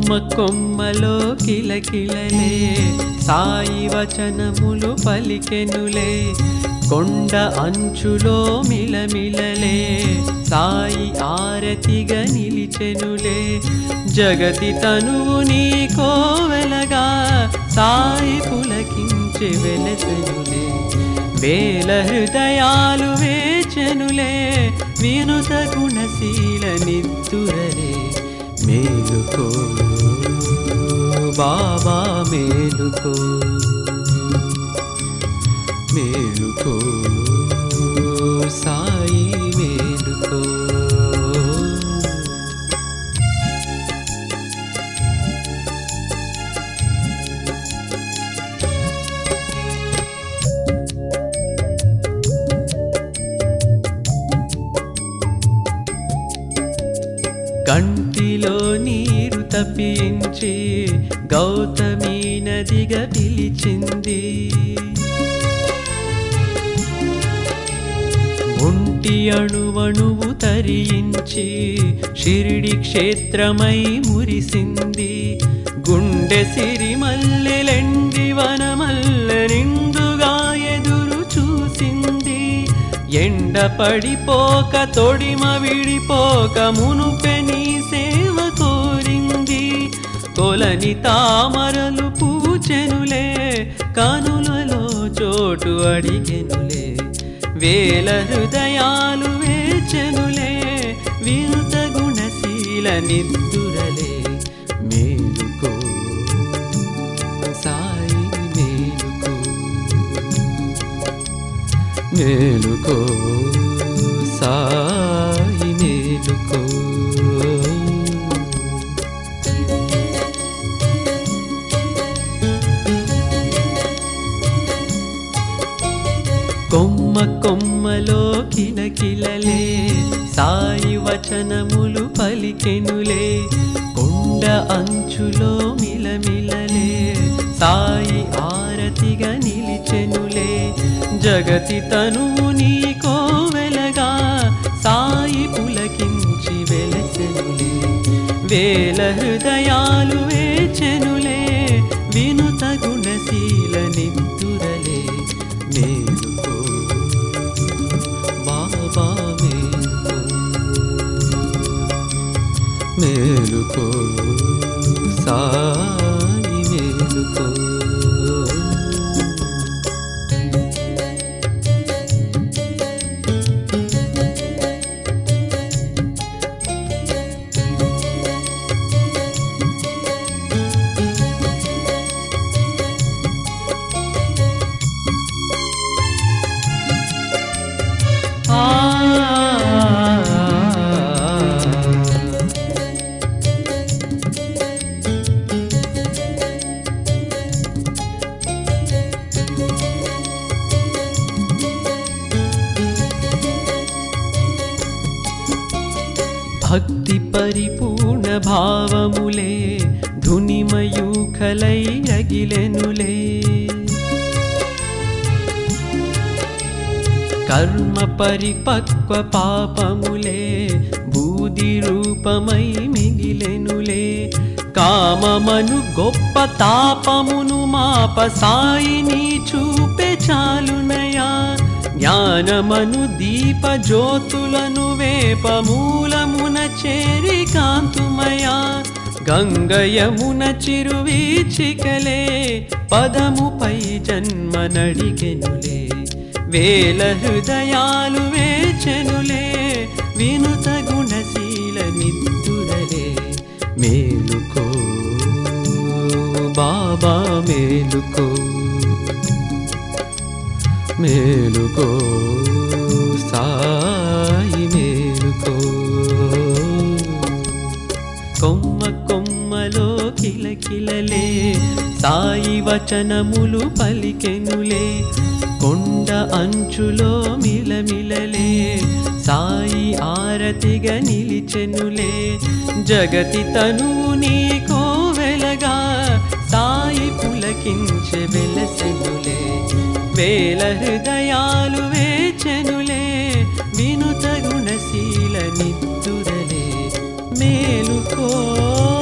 కొమ్మ కొమ్మలో కిలకిలలే సాయి వచనములు పలికెనులే కొండ అంచులో మిలమిలలే సాయి ఆరతిగా నిలిచెనులే జగతి తనువు నీ కోవెలగా సాయి పులకించి వెలసెనులే వేల హృదయాలు వేచెనులే వినుత గుణశీల నిద్దురలే మేలుకో బాబా మేలుకో మేలుకో సాయి మేలుకో కంటిలో నీరు తప్పించి గౌతమి నదిగా పిలిచింది ఒంటి అణువణువు తరించి షిరిడి క్షేత్రమై మురిసింది గుండె సిరిమల్లెలెండి వనమల్ల నిండుగా ఎదురు చూసింది ఎండ పడిపోక తొడిమ విడిపోక మునుపె నీ సేవ కోరింది కొలని తామరలు పూచెనులే కనులలో చోటు అడిగెనులే వేల హృదయాలు వేచెనులే వినుత గుణశీల నిద్దురలే మేలుకో సాయి మేలుకో మేలుకో సాయి మేలుకో కొమ్మ కొమ్మలో కిలకిలలే సాయి వచనములు పలికెనులే కొండ అంచులో మిలమిలలే సాయి ఆరతిగా నిలిచెనులే జగతి తనువు నీ కోవెలగా సాయి పులకించి వెలసెనులే వేల హృదయాలు వేచెనులే వినుత గుణశీల నిద్దురలే మేలుకో బాబా మేలుకో మేలుకో సాయి మేలుకో ఆ భక్తి పరిపూర్ణ భావములే ధునిమయూఖలై అగిలెనులే కర్మ పరిపక్వ పాపములే బూది రూపమై మిగిలెనులే కామమను గొప్ప తాపమును మాప సాయిని చూపే చాలునయా జ్ఞానమను దీప జ్యోతులను వేప మూలమున చేరి కాంతుమయా గంగయమున చిరువీచికలే పదముపై జన్మ నడిగెనులే వేల హృదయాలు వేచెనులే వినుత గుణశీల నిద్దురలే మేలుకో బాబా మేలుకో మేలుకో సాయి మేలుకో కొమ్మ కొమ్మలో కిలకిలలే సాయి వచనములు పలికెనులే కొండ అంచులో మిలమిలలే సాయి ఆరతిగా నిలిచెనులే జగతి తనువు నీ కోవెలగా సాయి పులకించె వెలసెనులే వేల హృదయాలు వేచెనులే వినుత గుణశీల నిద్దురలే మేలుకో